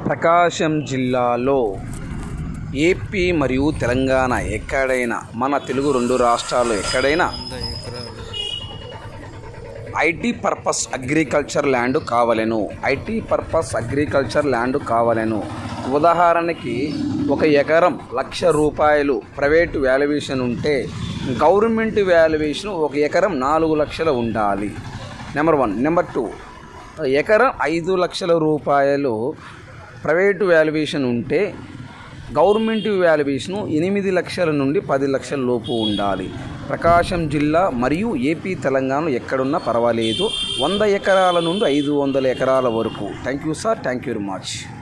ప్రకాశం జిల్లాలో ఏపీ మరియు తెలంగాణ ఎక్కడైనా మన తెలుగు రెండు రాష్ట్రాలు ఎక్కడైనా ఐటీ పర్పస్ అగ్రికల్చర్ ల్యాండ్ కావలెను ఐటీ పర్పస్ అగ్రికల్చర్ ల్యాండ్ కావలెను ఉదాహరణకి ఒక ఎకరం లక్ష రూపాయలు ప్రైవేటు వాల్యుయేషన్ ఉంటే గవర్నమెంట్ వాల్యుయేషన్ ఒక ఎకరం నాలుగు లక్షలు ఉండాలి నెంబర్ వన్ నెంబర్ టూ ఎకరం ఐదు లక్షల రూపాయలు ప్రైవేటు వాల్యుయేషన్ ఉంటే గవర్నమెంట్ వాల్యుయేషను ఎనిమిది లక్షల నుండి పది లక్షల లోపు ఉండాలి ప్రకాశం జిల్లా మరియు ఏపీ తెలంగాణ ఎక్కడున్నా పర్వాలేదు వంద ఎకరాల నుండి ఐదు వందల ఎకరాల వరకు thank you sir thank you very much